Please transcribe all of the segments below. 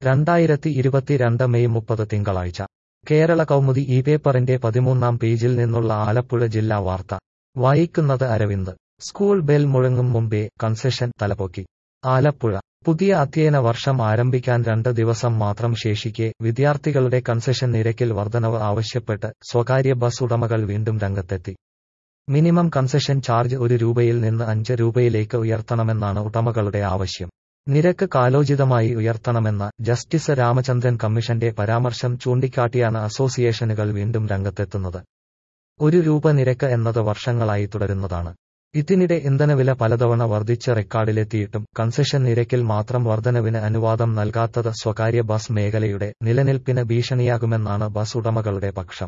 രണ്ടായിരത്തി ഇരുപത്തിരണ്ട് മെയ് മുപ്പത് തിങ്കളാഴ്ച കേരള കൗമുദി ഈ പേപ്പറിന്റെ പതിമൂന്നാം പേജിൽ നിന്നുള്ള ആലപ്പുഴ ജില്ലാ വാർത്ത വായിക്കുന്നത് അരവിന്ദ് സ്കൂൾ ബെൽ മുഴങ്ങും മുമ്പേ കൺസെഷൻ തലപൊക്കി ആലപ്പുഴ പുതിയ അധ്യയന വർഷം ആരംഭിക്കാൻ രണ്ട് ദിവസം മാത്രം ശേഷിക്കെ വിദ്യാർത്ഥികളുടെ കൺസെഷൻ നിരക്കിൽ വർധനവ് ആവശ്യപ്പെട്ട് സ്വകാര്യ ബസ് ഉടമകൾ വീണ്ടും രംഗത്തെത്തി മിനിമം കൺസെഷൻ ചാർജ് ഒരു രൂപയിൽ നിന്ന് അഞ്ച് രൂപയിലേക്ക് ഉയർത്തണമെന്നാണ് ഉടമകളുടെ ആവശ്യം നിരക്ക് കാലോചിതമായി ഉയർത്തണമെന്ന ജസ്റ്റിസ് രാമചന്ദ്രൻ കമ്മീഷന്റെ പരാമർശം ചൂണ്ടിക്കാട്ടിയാണ് അസോസിയേഷനുകൾ വീണ്ടും രംഗത്തെത്തുന്നത് ഒരു രൂപ നിരക്ക് എന്നത് വർഷങ്ങളായി തുടരുന്നതാണ് ഇതിനിടെ ഇന്ധനവില പലതവണ വർദ്ധിച്ച് റെക്കോർഡിലെത്തിയിട്ടും കൺസെഷൻ നിരക്കിൽ മാത്രം വർധനവിന് അനുവാദം നൽകാത്തത് സ്വകാര്യ ബസ് മേഖലയുടെ നിലനിൽപ്പിന് ഭീഷണിയാകുമെന്നാണ് ബസ് ഉടമകളുടെ പക്ഷം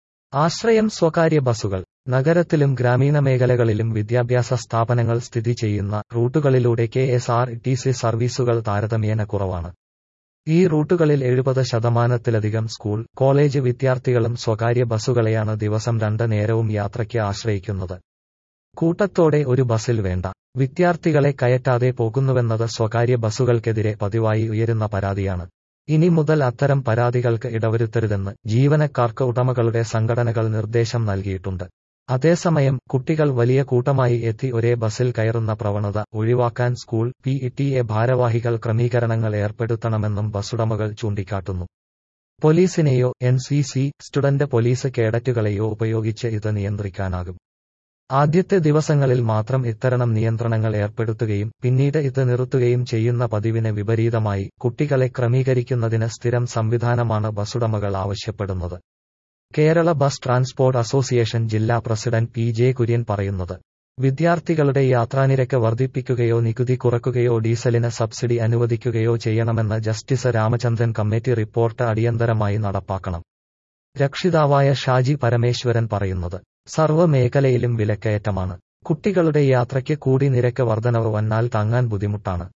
ആശ്രയം സ്വകാര്യ ബസുകൾ നഗരത്തിലും ഗ്രാമീണ മേഖലകളിലും വിദ്യാഭ്യാസ സ്ഥാപനങ്ങൾ സ്ഥിതി ചെയ്യുന്ന റൂട്ടുകളിലൂടെ K S R T C സർവീസുകൾ താരതമ്യേന കുറവാണ് ഈ റൂട്ടുകളിൽ എഴുപത് ശതമാനത്തിലധികം സ്കൂൾ കോളേജ് വിദ്യാർത്ഥികളും സ്വകാര്യ ബസുകളെയാണ് ദിവസം രണ്ട് നേരവും യാത്രയ്ക്ക് ആശ്രയിക്കുന്നത് കൂട്ടത്തോടെ ഒരു ബസിൽ വേണ്ട വിദ്യാർത്ഥികളെ കയറ്റാതെ പോകുന്നുവെന്നത് സ്വകാര്യ ബസുകൾക്കെതിരെ പതിവായി ഉയരുന്ന പരാതിയാണ് ഇനി മുതൽ അത്തരം പരാതികൾക്ക് ഇടവരുത്തരുതെന്ന് ജീവനക്കാർക്ക് ഉടമകളുടെ സംഘടനകൾ നിർദ്ദേശം നൽകിയിട്ടുണ്ട് അതേസമയം കുട്ടികൾ വലിയ കൂട്ടമായി എത്തി ഒരേ ബസിൽ കയറുന്ന പ്രവണത ഒഴിവാക്കാൻ സ്കൂൾ പി ടി എ ഭാരവാഹികൾ ക്രമീകരണങ്ങൾ ഏർപ്പെടുത്തണമെന്നും ബസുടമകൾ ചൂണ്ടിക്കാട്ടുന്നു പോലീസിനെയോ N C C student police കേഡറ്റുകളെയോ ഉപയോഗിച്ച് ഇത് നിയന്ത്രിക്കാനാകും ആദ്യത്തെ ദിവസങ്ങളിൽ മാത്രം ഇത്തരം നിയന്ത്രണങ്ങൾ ഏർപ്പെടുത്തുകയും പിന്നീട് ഇത് നിർത്തുകയും ചെയ്യുന്ന പതിവിന് വിപരീതമായി കുട്ടികളെ ക്രമീകരിക്കുന്നതിന് സ്ഥിരം സംവിധാനമാണ് ബസുടമകൾ ആവശ്യപ്പെടുന്നത് കേരള ബസ് ട്രാൻസ്പോർട്ട് അസോസിയേഷൻ ജില്ലാ പ്രസിഡന്റ് പി ജെ കുര്യൻ പറയുന്നത് വിദ്യാർത്ഥികളുടെ യാത്രാനിരക്ക് വർദ്ധിപ്പിക്കുകയോ നികുതി കുറയ്ക്കുകയോ ഡീസലിന് സബ്സിഡി അനുവദിക്കുകയോ ചെയ്യണമെന്ന് ജസ്റ്റിസ് രാമചന്ദ്രൻ കമ്മിറ്റി റിപ്പോർട്ട് അടിയന്തരമായി നടപ്പാക്കണം രക്ഷിതാവായ ഷാജി പരമേശ്വരൻ പറയുന്നത് സർവ്വ മേഖലയിലും വിലക്കയറ്റമാണ് കുട്ടികളുടെ യാത്രയ്ക്ക് കൂടി നിരക്ക് വർധനവ് വന്നാൽ താങ്ങാൻ ബുദ്ധിമുട്ടാണ്